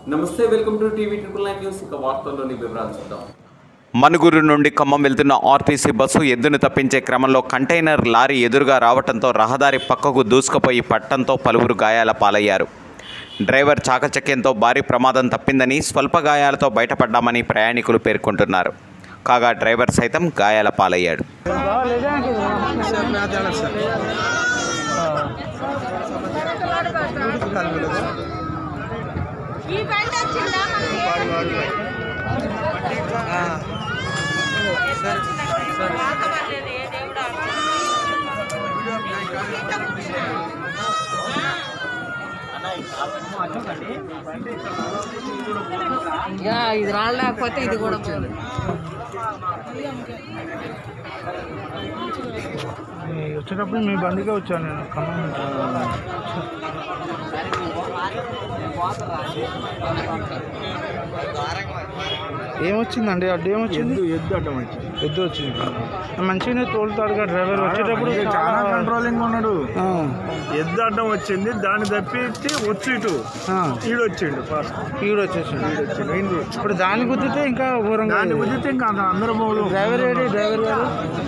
నమస్తే welcome to TV triple nine news ఇక వార్తల్లోని వివరాలు చూద్దాం మనుగురు నుండి ఖమ్మం వెళ్తున్న ఆర్టీసీ బస్సు ఎద్దును తప్పించే క్రమంలో కంటైనర్ లారీ ఎదురుగా రావడంతో రహదారి పక్కకు దూసుకుపోయి పట్టంతో పలువురు గాయాల పాలయ్యారు డ్రైవర్ చాకచక్యంతో భారీ ప్రమాదం తప్పిందని స్వల్ప గాయాలతో బయటపడ్డామని ప్రయాణికులు పేర్కొంటున్నారు కాగా డ్రైవర్ సైతం గాయాల పాలయ్యాడు ఈ బండి వచ్చిందా మనకి? రాకపడలేదు, ఏ దేవుడా. ఇక ఇది రాలేకపోతే ఇది కూడా పోదు ఈ వచ్చేటప్పుడు మీ బండికే వచ్చాను నేను ఖమ్మం నుంచి. ఏమొచ్చిందండి అడ్డు ఏమొచ్చింది ఎద్దు అడ్డం వచ్చింది ఎద్దు వచ్చింది మంచిగానే తోలుతాడు కదా డ్రైవర్ వచ్చేటప్పుడు చాలా కంట్రోలింగ్ ఉన్నాడు ఆ, ఎద్దు అడ్డం వచ్చింది దాన్ని తప్పించి వచ్చి ఇటు ఆ, ఈడు వచ్చిండు ఫాస్ట్ ఈవిడ వచ్చేసాడు ఇప్పుడు దాన్ని గుద్దితే ఇంకా ఘోరంగా దాన్ని ఉంది. గుద్దితే ఇంకా అందరూ పోదు డ్రైవర్ ఏడి డ్రైవర్ గారు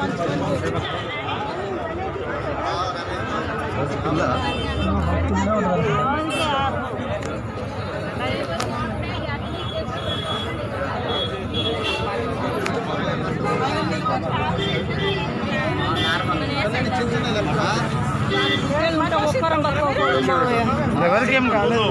ఎవరికి ఏం కాలేదు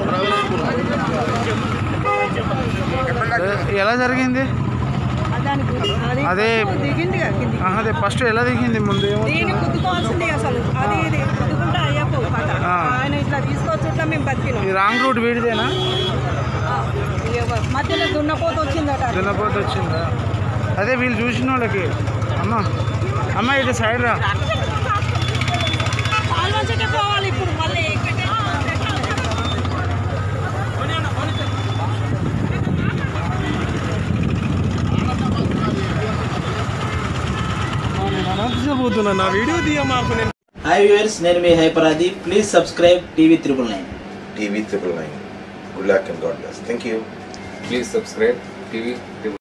ఎలా జరిగింది అదే దిగింది ఆహా, అదే ఫస్ట్ ఎలా దిగింది ముందు ఏమో దీన్ని గుద్దుకోవాల్సింది అసలు అది ఇది గుద్దుకుంటే అయ్యప్ప కథ ఆ. ఆయన ఇట్లా తీసుకొచ్చుట్లా మేము బతికినాం ఈ రాంగ్ రూట్ వీడిదేనా ఇక మధ్యలో దున్నపోతు వచ్చిందట దున్నపోతే వచ్చిందా అదే వీళ్ళు చూసిన వాళ్ళకి అమ్మ అమ్మ ఇటు సైడ్ రా ఆలోచన పోవాలి ఇప్పుడు మళ్ళీ ఇక్కడే. పోతున్నా నా వీడియో తీయ మాకు నేను హాయ్ వ్యూవర్స్ నేను మీ హైపరాది please subscribe TV triple nine TV triple nine. Good luck and God bless. Thank you. Please subscribe TV